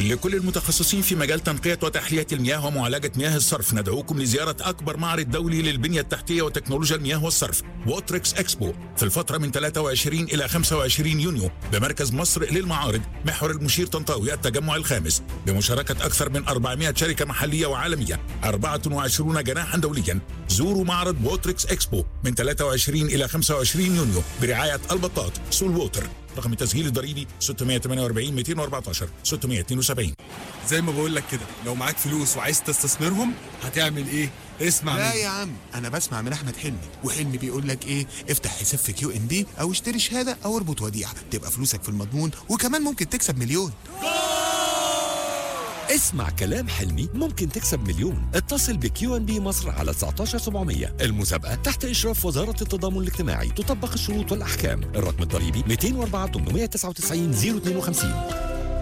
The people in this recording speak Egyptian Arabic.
لكل المتخصصين في مجال تنقية وتحلية المياه ومعالجة مياه الصرف ندعوكم لزيارة أكبر معرض دولي للبنية التحتية وتكنولوجيا المياه والصرف ووتريكس إكسبو في الفترة من 23 إلى 25 يونيو بمركز مصر للمعارض محور المشير طنطاوي التجمع الخامس بمشاركة أكثر من 400 شركة محلية وعالمية 24 جناحا دوليا زوروا معرض ووتريكس إكسبو من 23 إلى 25 يونيو برعاية البطاط سول ووتر رقم التسجيل الضريبي 648 214 672 زي ما بقول لك كده لو معاك فلوس وعايز تستثمرهم هتعمل ايه اسمع لا مني يا عم انا بسمع من احمد حلمي وحلمي بيقول لك ايه افتح حساب في كيو ان بي او اشتري شهاده او اربط وديعه تبقى فلوسك في المضمون وكمان ممكن تكسب مليون اسمع كلام حلمي ممكن تكسب مليون اتصل بكيو ان بي مصر على 19700 المسابقة تحت إشراف وزارة التضامن الاجتماعي تطبق الشروط والأحكام الرقم الضريبي 204 899 052